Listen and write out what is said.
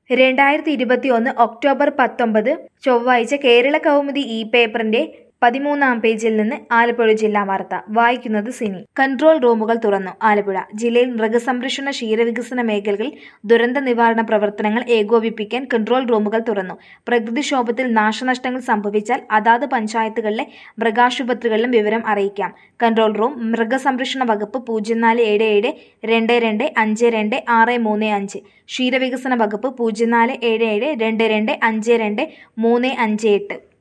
രണ്ടായിരത്തി ഇരുപത്തിയൊന്ന് ഒക്ടോബർ പത്തൊമ്പത് ചൊവ്വാഴ്ച കേരള കൗമുദി ഇ പേപ്പറിന്റെ പതിമൂന്നാം പേജിൽ നിന്ന് ആലപ്പുഴ ജില്ലാ വാർത്ത വായിക്കുന്നത് സിനി കൺട്രോൾ റൂമുകൾ തുറന്നു ആലപ്പുഴ ജില്ലയിൽ മൃഗസംരക്ഷണ ക്ഷീരവികസന മേഖലകളിൽ ദുരന്ത നിവാരണ പ്രവർത്തനങ്ങൾ ഏകോപിപ്പിക്കാൻ കൺട്രോൾ റൂമുകൾ തുറന്നു പ്രകൃതിക്ഷോഭത്തിൽ നാശനഷ്ടങ്ങൾ സംഭവിച്ചാൽ അതാത് പഞ്ചായത്തുകളിലെ മൃഗാശുപത്രികളിലും വിവരം അറിയിക്കാം കൺട്രോൾ റൂം മൃഗസംരക്ഷണ വകുപ്പ് പൂജ്യം നാല് ഏഴ് ഏഴ് രണ്ട് രണ്ട് അഞ്ച് രണ്ട് ആറ് മൂന്ന് അഞ്ച് ക്ഷീരവികസന വകുപ്പ് പൂജ്യം നാല് ഏഴ് ഏഴ് രണ്ട് രണ്ട് അഞ്ച് രണ്ട് മൂന്ന് അഞ്ച് എട്ട്